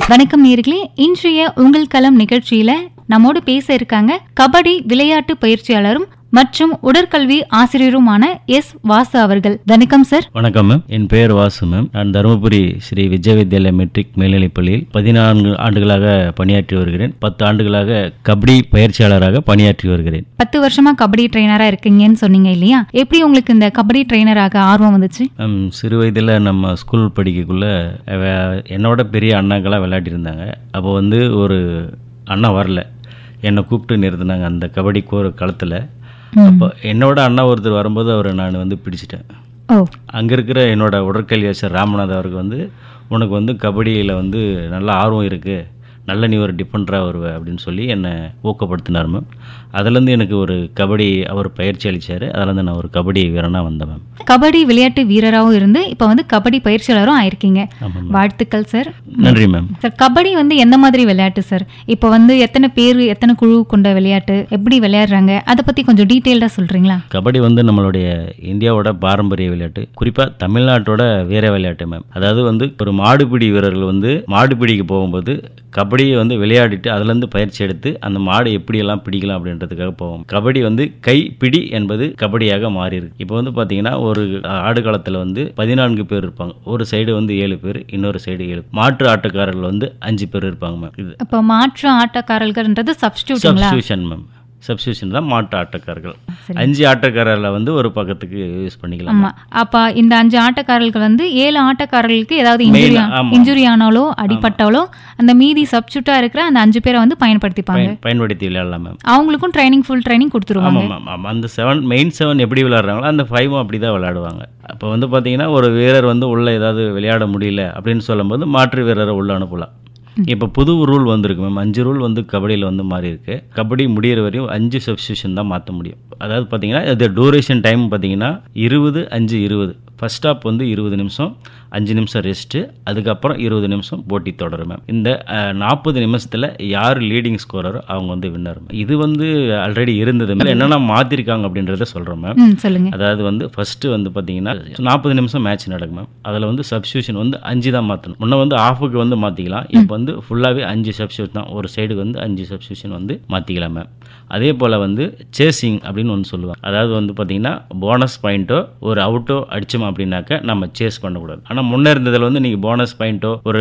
வணக்கம் நேர்களே இன்றைய உங்கள் களம் நிகழ்ச்சியில நம்மோடு பேச இருக்காங்க கபடி விளையாட்டு பயிற்சியாளரும் மற்றும் உடற்கல்வி ஆசிரியருமான எஸ் வாசு அவர்கள் வணக்கம் சார் வணக்கம் மேம் என் பெயர் வாசு மேம் நான் தருமபுரி ஸ்ரீ விஜய வித்யாலயா மெட்ரிக் மேல்நிலைப் பள்ளியில் பதினான்கு ஆண்டுகளாக பணியாற்றி வருகிறேன் பத்து ஆண்டுகளாக கபடி பயிற்சியாளராக பணியாற்றி வருகிறேன் பத்து வருஷமா கபடி ட்ரெயினரா இருக்கீங்கன்னு சொன்னீங்க இல்லையா எப்படி உங்களுக்கு இந்த கபடி ட்ரெயினராக ஆர்வம் வந்துச்சு மேம் சிறு வயதில் நம்ம ஸ்கூல் படிக்கக்குள்ள வே- என்னோட பெரிய அண்ணாக்கெல்லாம் விளையாடிருந்தாங்க அப்போ வந்து ஒரு அண்ணா வரல என்னை கூப்பிட்டு நிறுத்தினாங்க அந்த கபடி கோர களத்தில் அப்போ என்னோட அண்ணா ஒருத்தர் வரும்போது அவரை நான் வந்து பிடிச்சிட்டேன் ஓ அங்கே இருக்கிற என்னோட உடற்கல்வி ஆசிரியர் ராமநாத் அவருக்கு வந்து உனக்கு வந்து கபடியில் வந்து நல்ல ஆர்வம் இருக்குது நல்ல நீ ஒரு டிஃபெண்டராக வருவ அப்படின்னு சொல்லி என்னை ஊக்கப்படுத்தினார் மேம் அதுலேருந்து எனக்கு ஒரு கபடி அவர் பயிற்சி அளித்தார் அதுலேருந்து நான் ஒரு கபடி வீரனாக வந்தேன் மேம் கபடி விளையாட்டு வீரராகவும் இருந்து இப்போ வந்து கபடி பயிற்சியாளரும் ஆயிருக்கீங்க ஆமாம் வாழ்த்துக்கள் சார் நன்றி மேம் சார் கபடி வந்து எந்த மாதிரி விளையாட்டு சார் இப்போ வந்து எத்தனை பேர் எத்தனை குழு கொண்ட விளையாட்டு எப்படி விளையாடுறாங்க அதை பத்தி கொஞ்சம் டீட்டெயில்டா சொல்றீங்களா கபடி வந்து நம்மளுடைய இந்தியாவோட பாரம்பரிய விளையாட்டு குறிப்பாக தமிழ்நாட்டோட வீர விளையாட்டு மேம் அதாவது வந்து ஒரு மாடுபிடி வீரர்கள் வந்து மாடுபிடிக்கு போகும்போது கபடியை வந்து விளையாடிட்டு அதுலேருந்து பயிற்சி எடுத்து அந்த மாடு எப்படியெல்லாம் பிடிக்கலாம் அப்படின்றதுக்காக போவோம் கபடி வந்து கை பிடி என்பது கபடியாக மாறி இருக்கு இப்போ வந்து பார்த்தீங்கன்னா ஒரு ஆடு காலத்தில் வந்து பதினான்கு பேர் இருப்பாங்க ஒரு சைடு வந்து ஏழு பேர் இன்னொரு சைடு ஏழு மாற்று ஆட்டக்காரர்கள் வந்து அஞ்சு பேர் இருப்பாங்க மேம் இது இப்போ மாற்று ஆட்டக்காரர்கள்ன்றது சப்ஸ்டியூட்டுங்களா சப்ஸ்டியூஷன் மேம் சப்ஸ்டியூஷன் தான் மாட்டு ஆட்டக்காரர்கள் சரி. அஞ்சு ஆட்டக்காரர்களை வந்து ஒரு பக்கத்துக்கு யூஸ் பண்ணிக்கலாம் ஆமா அப்ப இந்த அஞ்சு ஆட்டக்காரர்கள் வந்து ஏழு ஆட்டக்காரர்களுக்கு ஏதாவது இன்ஜுரி Main, ஆமா. இன்ஜுரி ஆனாலோ அடிபட்டாலோ அந்த மீதி சப்ஸ்டியூட்டா இருக்கிற அந்த அஞ்சு பேரை வந்து பயன்படுத்திப்பாங்க பயன் பயன்படுத்தி விளையாடலாம் மேம் அவங்களுக்கும் ட்ரைனிங் ஃபுல் ட்ரைனிங் கொடுத்துருவாங்க ஆமாம் மேம் ஆமாம் அந்த செவன் மெயின் செவன் எப்படி விளையாடுறாங்களோ அந்த ஃபைவும் அப்படி தான் விளையாடுவாங்க அப்போ வந்து பார்த்தீங்கன்னா ஒரு வீரர் வந்து உள்ளே ஏதாவது விளையாட முடியல அப்படின்னு சொல்லும்போது மாற்று வீரரை உள்ளே அனுப்பலாம் இப்போ புது ரூல் வந்திருக்கு மேம் அஞ்சு ரூல் வந்து கபடியில் வந்து மாறி இருக்கு கபடி முடியிற வரையும் அஞ்சு சப்ஸ்டியூஷன் தான் மாற்ற முடியும் அதாவது பார்த்தீங்கன்னா இது டூரேஷன் டைம் பார்த்தீங்கன்னா இருபது அஞ்சு இருபது ஃபர்ஸ்ட் ஸ்டாப் வந்து இருபது நிமிஷம் அஞ்சு நிமிஷம் ரெஸ்ட்டு அதுக்கப்புறம் இருபது நிமிஷம் போட்டி தொடரும் மேம் இந்த நாற்பது நிமிஷத்தில் யார் லீடிங் ஸ்கோரரோ அவங்க வந்து வின்னர் இது வந்து ஆல்ரெடி இருந்தது மேம் என்னென்ன மாற்றிருக்காங்க அப்படின்றத சொல்கிறோம் மேம் ம் சொல்லுங்க அதாவது வந்து ஃபர்ஸ்ட் வந்து பார்த்தீங்கன்னா நாற்பது நிமிஷம் மேட்ச் நடக்கும் மேம் அதில் வந்து சப்ஸ்டியூஷன் வந்து அஞ்சு தான் மாற்றணும் முன்ன வந்து ஆஃபுக்கு வந்து மாற்றிக்கலாம் இப்போ வந்து ஃபுல்லாகவே அஞ்சு சப்ஸ்டியூட் தான் ஒரு சைடுக்கு வந்து அஞ்சு சப்ஸ்டியூஷன் வந்து மாற்றிக்கலாம் மேம் அதே போல் வந்து சேசிங் அப்படின்னு ஒன்று சொல்லுவாங்க அதாவது வந்து பார்த்தீங்கன்னா போனஸ் பாயிண்ட்டோ ஒரு அவுட்டோ அடிச்சோம் அப்படின்னாக்க நம்ம சேஸ் பண்ணக்கூடாது ஆனால் முன்னே இருந்ததில் வந்து நீங்கள் போனஸ் பாயிண்ட்டோ ஒரு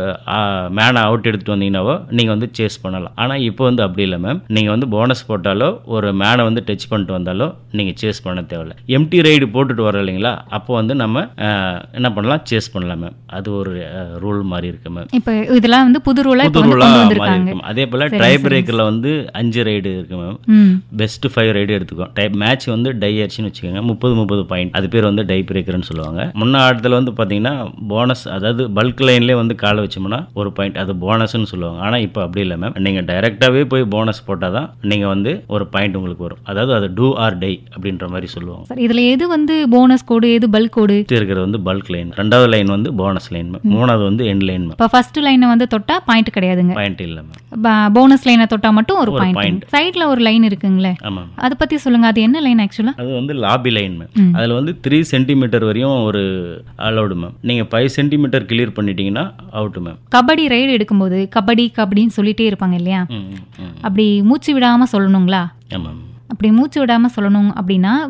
மேனை அவுட் எடுத்துட்டு வந்தீங்கன்னாவோ நீங்கள் வந்து சேஸ் பண்ணலாம் ஆனால் இப்போ வந்து அப்படி இல்லை மேம் நீங்கள் வந்து போனஸ் போட்டாலோ ஒரு மேனை வந்து டச் பண்ணிட்டு வந்தாலோ நீங்கள் சேஸ் பண்ண தேவையில்ல எம்டி ரைடு போட்டுட்டு வர இல்லைங்களா அப்போ வந்து நம்ம அஹ், என்ன பண்ணலாம் சேஸ் பண்ணலாம் மேம் அது ஒரு ரூல் மாதிரி இருக்கு மேம் இப்போ இதெல்லாம் வந்து புது ரூலா இப்போ புது வந்து ரூலா கொண்டு மாதிரி வந்திருக்காங்க இருக்கு அதே போல் சரி, ட்ரை சரி. பிரேக்கரில் வந்து அஞ்சு ரைடு இருக்கு மேம் ம் பெஸ்ட் ஃபைவ் ரைடு எடுத்துக்கோ டைப் மேட்ச் வந்து டை ஆச்சுன்னு வச்சுக்கோங்க முப்பது முப்பது பாயிண்ட் அது பேர் வந்து டை பிரேக்கர்னு சொல்லுவாங்க முன்ன ஆட்டத்தில் வந்து பார்த்தீங்கன்னா போனஸ் அதாவது பல்க் லைன்லேயே வந்து காலை வச்சோம்னா ஒரு பாயிண்ட் அது போனஸ்னு சொல்லுவாங்க ஆனால் இப்போ அப்படி இல்லை மேம் நீங்கள் டைரெக்டாகவே போய் போனஸ் போட்டால் தான் நீங்கள் வந்து ஒரு பாயிண்ட் உங்களுக்கு வரும் அதாவது அது டூ ஆர் டை அப்படின்ற மாதிரி சொல்லுவாங்க சார் இதுல எது வந்து போனஸ் கோடு எது பல்க் கோடு ஃபர்ஸ்ட் இருக்கிறது வந்து பல்க் லைன் ரெண்டாவது லைன் வந்து போனஸ் லைன் மேம் மூணாவது வந்து எண்ட் லைன் மேம் இப்போ ஃபர்ஸ்ட் லைனை வந்து தொட்டா பாயிண்ட் கிடையாதுங்க பாயிண்ட் இல்லை மேம் போனஸ் லைனை தொட்டா மட்டும் ஒரு ஒரு பாயிண்ட் point. சைடுல ஒரு லைன் இருக்குங்களே ஆமாம் அதை பத்தி சொல்லுங்க அது என்ன லைன் ஆக்சுவலா அது வந்து லாபி லைன் மேம் ம். அதில் வந்து த்ரீ சென்டிமீட்டர் வரையும் ஒரு அலௌடு மேம் நீங்கள் ஃபைவ் சென்டிமீட்டர் கிளியர் பண்ணிட்டீங்கன்னா அவுட்டு மேம் கபடி ரைடு எடுக்கும்போது கபடி கபடின்னு சொல்லிட்டே இருப்பாங்க இல்லையா ம் ம் அப்படி மூச்சு விடாம சொல்லணுங்களா ஆமாம் அப்படி மூச்சு விடாம சொல்லணும் அப்படின்னா